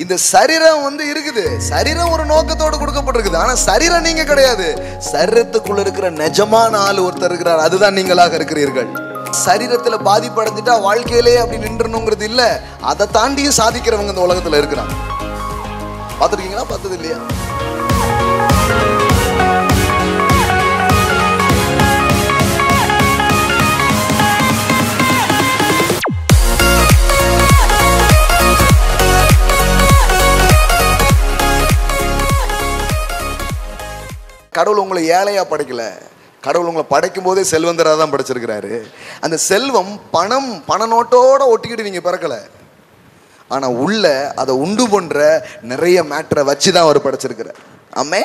இந்த சரீரம் வந்து இருக்குது சரீரம் ஒரு நோக்கத்தோடு கொடுக்கப்பட்டிருக்குது ஆனா சரீரம் நீங்க கிடையாது சரீரத்துக்குள்ள இருக்கிற நிஜமான ஆள் ஒருத்தர் இருக்கிறார் அதுதான் நீங்களாக இருக்கிறீர்கள் சரீரத்துல பாதிப்படைஞ்சிட்டா வாழ்க்கையிலே அப்படி நின்றணுங்கிறது இல்ல அதை தாண்டியும் சாதிக்கிறவங்க இந்த உலகத்துல இருக்கிறாங்க பார்த்துருக்கீங்களா பார்த்தது இல்லையா கடவுள் உங்களை ஏழையா படைக்கல கடவுள் உங்களை படைக்கும் போதே செல்வந்தராக தான் படைச்சிருக்கிறாரு அந்த செல்வம் பணம் பண நோட்டோட ஒட்டிக்கிட்டு நீங்க பிறக்கல ஆனா உள்ள அதை உண்டு பண்ற நிறைய மேட்டரை வச்சு தான் அவர் படைச்சிருக்கிறார் ஆமே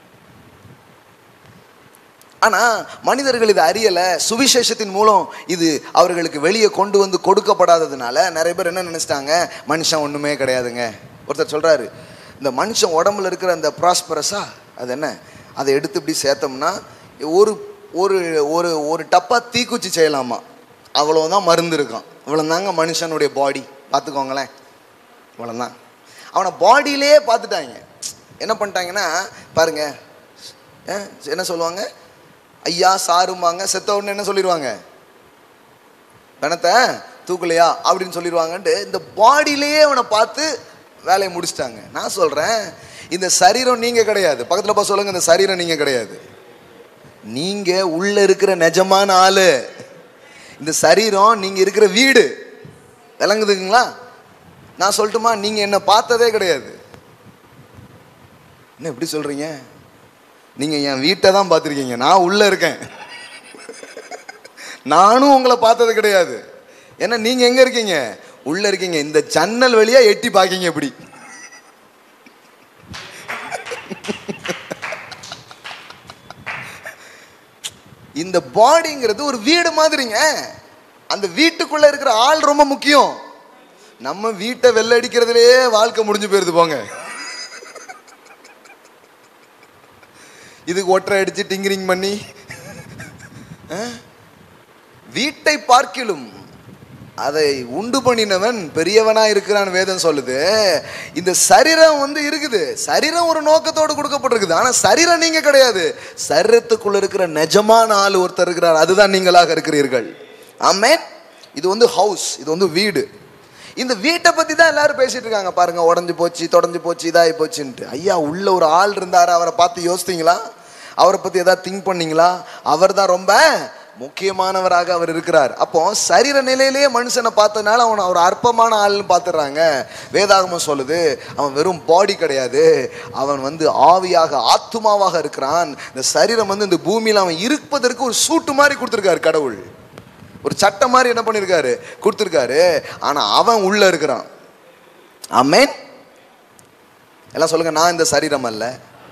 ஆனா மனிதர்கள் இதை அறியல சுவிசேஷத்தின் மூலம் இது அவர்களுக்கு வெளியே கொண்டு வந்து கொடுக்கப்படாததுனால நிறைய பேர் என்ன நினைச்சிட்டாங்க மனுஷன் ஒண்ணுமே கிடையாதுங்க ஒருத்தர் சொல்றாரு இந்த மனுஷன் உடம்புல இருக்கிற அந்த ப்ராஸ்பரஸா அது என்ன அதை எடுத்து இப்படி சேர்த்தோம்னா ஒரு ஒரு ஒரு ஒரு டப்பா தீக்குச்சி செய்யலாமா அவ்வளவுதான் மருந்து இருக்கும் இவ்வளோதாங்க மனுஷனுடைய பாடி பார்த்துக்கோங்களேன் இவ்வளோதான் அவனை பாடியிலே பார்த்துட்டாங்க என்ன பண்ணிட்டாங்கன்னா பாருங்க அஹ், என்ன சொல்லுவாங்க ஐயா சாருமாங்க செத்த உடனே என்ன சொல்லிடுவாங்க பணத்தை தூக்கலையா அப்படின்னு சொல்லிடுவாங்கன்ட்டு இந்த பாடியிலேயே அவனை பார்த்து வேலையை முடிச்சிட்டாங்க நான் சொல்கிறேன் இந்த சரீரம் நீங்கள் கிடையாது பக்கத்தில் போய் சொல்லுங்க இந்த சரீரம் நீங்கள் கிடையாது நீங்கள் உள்ள இருக்கிற நிஜமான ஆளு இந்த சரீரம் நீங்கள் இருக்கிற வீடு விளங்குதுங்களா நான் சொல்லட்டுமா நீங்கள் என்ன பார்த்ததே கிடையாது என்ன எப்படி சொல்கிறீங்க நீங்கள் என் வீட்டை தான் பார்த்துருக்கீங்க நான் உள்ளே இருக்கேன் நானும் உங்களை பார்த்தது கிடையாது ஏன்னா நீங்கள் எங்கே இருக்கீங்க உள்ளே இருக்கீங்க இந்த ஜன்னல் வழியாக எட்டி பார்க்கீங்க இப்படி இந்த பாடிங்கிறது ஒரு வீடு மாதிரிங்க அந்த வீட்டுக்குள்ள இருக்கிற ஆள் ரொம்ப முக்கியம் நம்ம வீட்டை வெள்ளடிக்கிறதுலயே வாழ்க்கை முடிஞ்சு போயிருது போங்க இதுக்கு ஒற்றை அடிச்சு டிங்கரிங் பண்ணி அஹ்? வீட்டை பார்க்கிலும் அதை உண்டு பண்ணினவன் பெரியவனா இருக்கிறான் வேதம் சொல்லுது இந்த சரீரம் வந்து இருக்குது சரீரம் ஒரு நோக்கத்தோடு கொடுக்கப்பட்டிருக்குது ஆனா சரீரம் நீங்க கிடையாது சரீரத்துக்குள்ள இருக்கிற நிஜமான ஆள் ஒருத்தர் இருக்கிறார் அதுதான் நீங்களாக இருக்கிறீர்கள் ஆமென் இது வந்து ஹவுஸ் இது வந்து வீடு இந்த வீட்டை பத்தி தான் எல்லாரும் பேசிட்டு இருக்காங்க பாருங்க உடஞ்சு போச்சு தொடஞ்சு போச்சு இதாகி போச்சுன்ட்டு ஐயா உள்ள ஒரு ஆள் இருந்தாரு அவரை பார்த்து யோசித்தீங்களா அவரை பத்தி ஏதாவது திங்க் பண்ணீங்களா அவர் தான் ரொம்ப முக்கியமானவராக அவர் இருக்கிறார் அப்போ சரீர நிலையிலேயே மனுஷனை பார்த்ததுனால அவன் ஒரு அற்பமான ஆள்னு பார்த்துடுறாங்க வேதாகமம் சொல்லுது அவன் வெறும் பாடி கிடையாது அவன் வந்து ஆவியாக ஆத்துமாவாக இருக்கிறான் இந்த சரீரம் வந்து இந்த பூமியில் அவன் இருப்பதற்கு ஒரு சூட்டு மாதிரி கொடுத்துருக்காரு கடவுள் ஒரு சட்டை மாதிரி என்ன பண்ணியிருக்காரு கொடுத்துருக்காரு ஆனா அவன் உள்ள இருக்கிறான் ஆமென் எல்லாம் சொல்லுங்க நான் இந்த சரீரம் அல்ல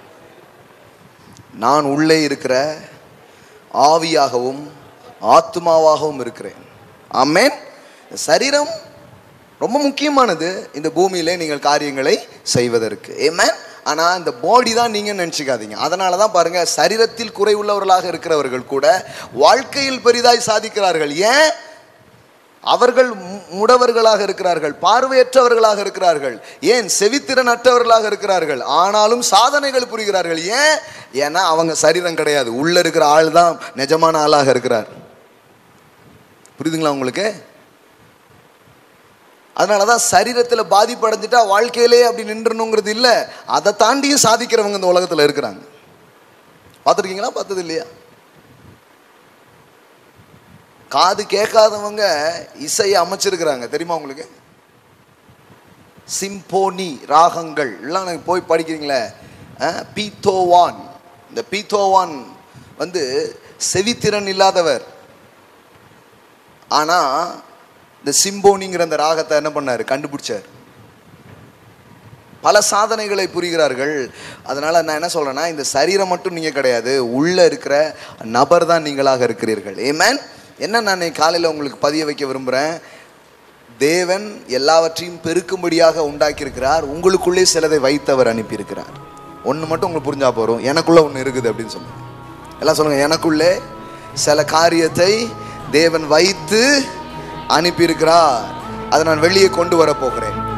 நான் உள்ளே இருக்கிற ஆவியாகவும் ஆத்மாவாகவும் இருக்கிறேன் ஆமென் சரீரம் ரொம்ப முக்கியமானது இந்த பூமியிலே நீங்கள் காரியங்களை செய்வதற்கு ஏமேன் ஆனா இந்த பாடி தான் நீங்க நினைச்சுக்காதீங்க அதனால தான் பாருங்க சரீரத்தில் குறைவுள்ளவர்களாக இருக்கிறவர்கள் கூட வாழ்க்கையில் பெரிதாய் சாதிக்கிறார்கள் ஏன் அவர்கள் மு- முடவர்களாக இருக்கிறார்கள் பார்வையற்றவர்களாக இருக்கிறார்கள் ஏன் செவித்திறன் அற்றவர்களாக இருக்கிறார்கள் ஆனாலும் சாதனைகள் புரிகிறார்கள் ஏன் ஏன்னா அவங்க சரீரம் கிடையாது உள்ள இருக்கிற ஆள் தான் நிஜமான ஆளாக இருக்கிறார் புரியுதுங்களா உங்களுக்கு அதனால தான் சரீரத்தில் பாதிப்படைஞ்சிட்டா வாழ்க்கையிலே அப்படி நின்றணுங்கிறது இல்லை அதை தாண்டியும் சாதிக்கிறவங்க இந்த உலகத்தில் இருக்கிறாங்க பார்த்துருக்கீங்களா பார்த்தது இல்லையா காது கேட்காதவங்க இசையை அமைச்சிருக்கிறாங்க தெரியுமா உங்களுக்கு சிம்போனி ராகங்கள் எல்லாம் எனக்கு போய் படிக்கிறீங்களே அஹ், பீத்தோவான் இந்த பீத்தோவான் வந்து செவித்திறன் இல்லாதவர் ஆனா இந்த சிம்போனிங்கிற அந்த ராகத்தை என்ன பண்ணாரு கண்டுபிடிச்சார் பல சாதனைகளை புரிகிறார்கள் அதனால நான் என்ன சொல்றேன்னா இந்த சரீரம் மட்டும் நீங்க கிடையாது உள்ள இருக்கிற நபர் தான் நீங்களாக இருக்கிறீர்கள் ஏமேன் என்ன நான் இன்னைக்கு காலையில உங்களுக்கு பதிய வைக்க விரும்புறேன் தேவன் எல்லாவற்றையும் பெருக்கும்படியாக உண்டாக்கியிருக்கிறார் உங்களுக்குள்ளே சிலதை வைத்தவர் அனுப்பியிருக்கிறார் ஒன்று மட்டும் உங்களுக்கு புரிஞ்சா போறோம் எனக்குள்ள ஒன்று இருக்குது அப்படின்னு சொல்லுங்க எல்லாம் சொல்லுங்க எனக்குள்ளே சில காரியத்தை தேவன் வைத்து அனுப்பியிருக்கிறார் அதை நான் வெளியே கொண்டு வர போகிறேன்